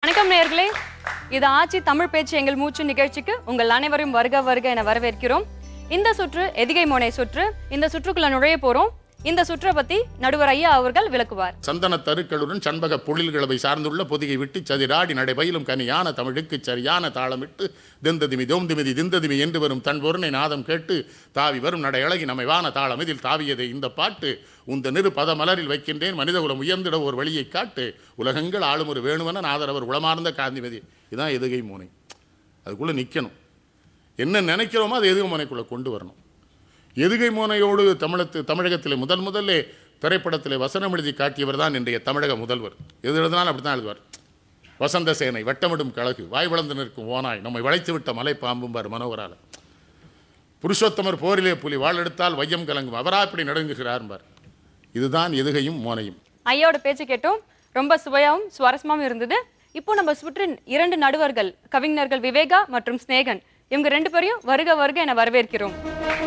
வணக்கம் நேயர்களே இது ஆட்சி தமிழ் பேச்சு எங்கள் மூச்சு நிகழ்ச்சிக்கு உங்கள் அனைவரும் வருக வருக என வரவேற்கிறோம் இந்த சுற்று எதிகை மோனை சுற்று இந்த சுற்றுக்குள்ள நுழைய போறோம் இந்த சுற்றை பத்தி நடுவர் ஐயா அவர்கள் விளக்குவார் சந்தன தருக்களுடன் சண்பக பொழில்களவை சார்ந்துள்ள பொதிகை விட்டு சதிராடி நடைபயிலும் கனியான தமிழுக்கு சரியான தாளமிட்டு திந்ததிமி தோம்திமிதி திந்ததிமி என்று வரும் தன் பொருணை நாதம் கேட்டு தாவி வரும் நடை அழகி நமைவான தாளம் இதில் தாவியதை இந்த பாட்டு உந்த நிறு பத மலரில் வைக்கின்றேன் மனிதகுலம் உயர்ந்திட ஒரு வழியை காட்டு உலகங்கள் ஆளும் ஒரு வேணுவன நாதரவர் உளமார்ந்த காந்திமதி இதான் எதுகை மூனை அதுக்குள்ளே நிற்கணும் என்ன நினைக்கிறோமோ அது எதுகை மூனைக்குள்ளே கொண்டு வரணும் எதுகை மோனையோடு தமிழத்து தமிழகத்தில் முதல் முதல்ல திரைப்படத்தில் வசனம் எழுதி காட்டியவர் தான் இன்றைய தமிழக முதல்வர் எது எழுதினாலும் அப்படி தான் எழுதுவார் வசந்த சேனை வட்டமிடும் கழகு வாய் வளர்ந்து நிற்கும் ஓனாய் நம்மை வளைத்து விட்ட மலை பாம்பும்பார் மனோகரால் புருஷோத்தமர் போரிலே புலி வாழெடுத்தால் வையம் கலங்கும் அவரா இப்படி நடுங்குகிறார்பார் இதுதான் எதுகையும் மோனையும் ஐயாவோட பேச்சு கேட்டோம் ரொம்ப சுவையாவும் சுவாரஸ்யமாவும் இருந்தது இப்போ நம்ம சுற்றின் இரண்டு நடுவர்கள் கவிஞர்கள் விவேகா மற்றும் ஸ்நேகன் இவங்க ரெண்டு பேரையும் வருக வருக என வரவேற்கிறோம்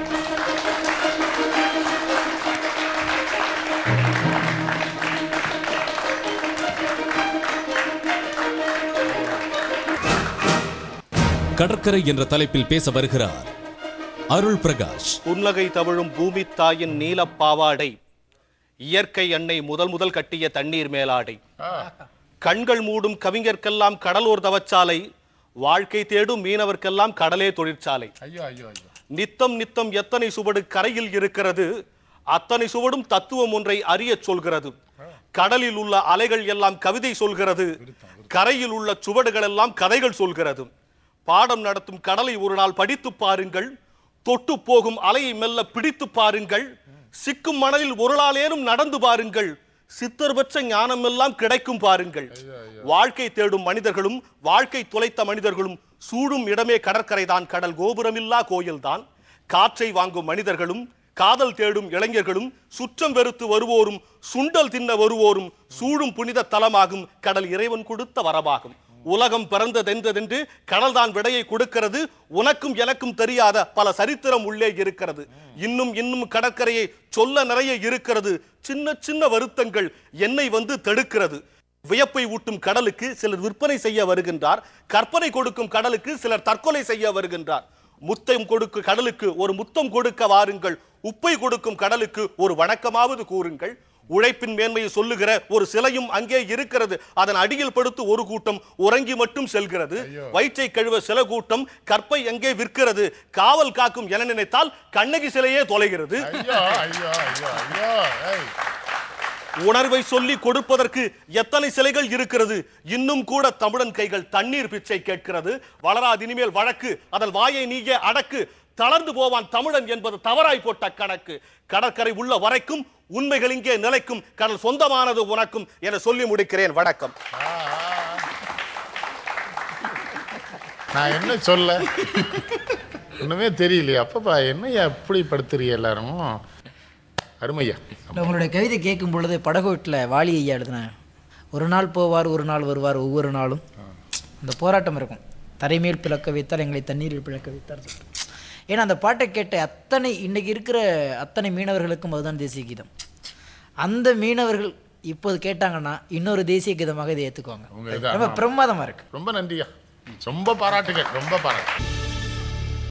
கடற்கரை என்ற தலைப்பில் பேச வருகிறார் அருள் பிரகாஷ் புன்னகை தவழும் பூமி தாயின் நீலப் பாவாடை இயற்கை அன்னை முதல் முதல் கட்டிய தண்ணீர் மேலாடை கண்கள் மூடும் கவிஞர்க்கெல்லாம் கடலூர் தவச்சாலை வாழ்க்கை தேடும் மீனவர்க்கெல்லாம் கடலே தொழிற்சாலை ஐயோ ஐயோ ஐயோ நித்தம் நித்தம் எத்தனை சுவடு கரையில் இருக்கிறது அத்தனை சுவடும் தத்துவம் ஒன்றை அறியச் சொல்கிறது கடலில் உள்ள அலைகள் எல்லாம் கவிதை சொல்கிறது கரையில் உள்ள சுவடுகள் எல்லாம் கதைகள் சொல்கிறது பாடம் நடத்தும் கடலை ஒரு நாள் படித்து பாருங்கள் தொட்டு போகும் அலையை மெல்ல பிடித்து பாருங்கள் சிக்கும் மணலில் ஒரு நாளேனும் நடந்து பாருங்கள் சித்தர் பெற்ற ஞானம் எல்லாம் கிடைக்கும் பாருங்கள் வாழ்க்கை தேடும் மனிதர்களும் வாழ்க்கை தொலைத்த மனிதர்களும் சூடும் இடமே கடற்கரைதான் கடல் கோபுரமில்லா கோயில்தான் காற்றை வாங்கும் மனிதர்களும் காதல் தேடும் இளைஞர்களும் சுற்றம் வெறுத்து வருவோரும் சுண்டல் தின்ன வருவோரும் சூடும் புனித தலமாகும் கடல் இறைவன் கொடுத்த வரமாகும் உலகம் பிறந்ததென்றதென்று கடல்தான் விடையை கொடுக்கிறது உனக்கும் எனக்கும் தெரியாத பல சரித்திரம் உள்ளே இருக்கிறது இன்னும் இன்னும் கடற்கரையை சொல்ல நிறைய இருக்கிறது சின்ன சின்ன வருத்தங்கள் என்னை வந்து தடுக்கிறது வியப்பை ஊட்டும் கடலுக்கு சிலர் விற்பனை செய்ய வருகின்றார் கற்பனை கொடுக்கும் கடலுக்கு சிலர் தற்கொலை செய்ய வருகின்றார் முத்தம் கொடுக்க கடலுக்கு ஒரு முத்தம் கொடுக்க வாருங்கள் உப்பை கொடுக்கும் கடலுக்கு ஒரு வணக்கமாவது கூறுங்கள் உழைப்பின் மேன்மையை சொல்லுகிற ஒரு சிலையும் அங்கே இருக்கிறது அதன் அடியில் படுத்து ஒரு கூட்டம் உறங்கி மட்டும் செல்கிறது வயிற்றை கழுவ சில கூட்டம் கற்பை எங்கே விற்கிறது காவல் காக்கும் என நினைத்தால் கண்ணகி சிலையே தொலைகிறது ஐயோ ஐயோ ஐயோ ஐயோ ஏய் உணர்வை சொல்லி கொடுப்பதற்கு எத்தனை சிலைகள் இருக்கிறது இன்னும் கூட தமிழன் கைகள் தண்ணீர் பிச்சை கேட்கிறது வளராது இனிமேல் வழக்கு அதன் வாயை நீயே அடக்கு தளர்ந்து போவான் தமிழன் என்பது தவறாய் போட்ட கணக்கு கடற்கரை உள்ள வரைக்கும் உண்மைகள் இங்கே நிலைக்கும் கடல் சொந்தமானது உனக்கும் என சொல்லி முடிக்கிறேன் வணக்கம் நான் என்ன சொல்ல ஒண்ணுமே தெரியலையே அப்பப்பா என்னய்யா எப்படி படுத்துறீங்க எல்லாரும் அருமையா இல்லை, உங்களுடைய கவிதை கேட்கும் பொழுது படகோட்டில் வாலி ஐயா எழுதினேன் ஒரு நாள் போவார் ஒரு நாள் வருவார் ஒவ்வொரு நாளும் அந்த போராட்டம் இருக்கும் தரைமேல் பிளக்க வைத்தால் எங்களை தண்ணீரில் பிளக்க வைத்தார் சொல்லிட்டு. ஏன்னா அந்த பாட்டை கேட்ட அத்தனை இன்னைக்கு இருக்கிற அத்தனை மீனவர்களுக்கும் அதுதான் தேசிய கீதம் அந்த மீனவர்கள் இப்போது கேட்டாங்கன்னா இன்னொரு தேசிய கீதமாக இதை உங்க ஏற்றுக்குவாங்க இது ரொம்ப பிரமாதமாக இருக்கு ரொம்ப நன்றியா ரொம்ப பாராட்டுகள் ரொம்ப பாராட்டு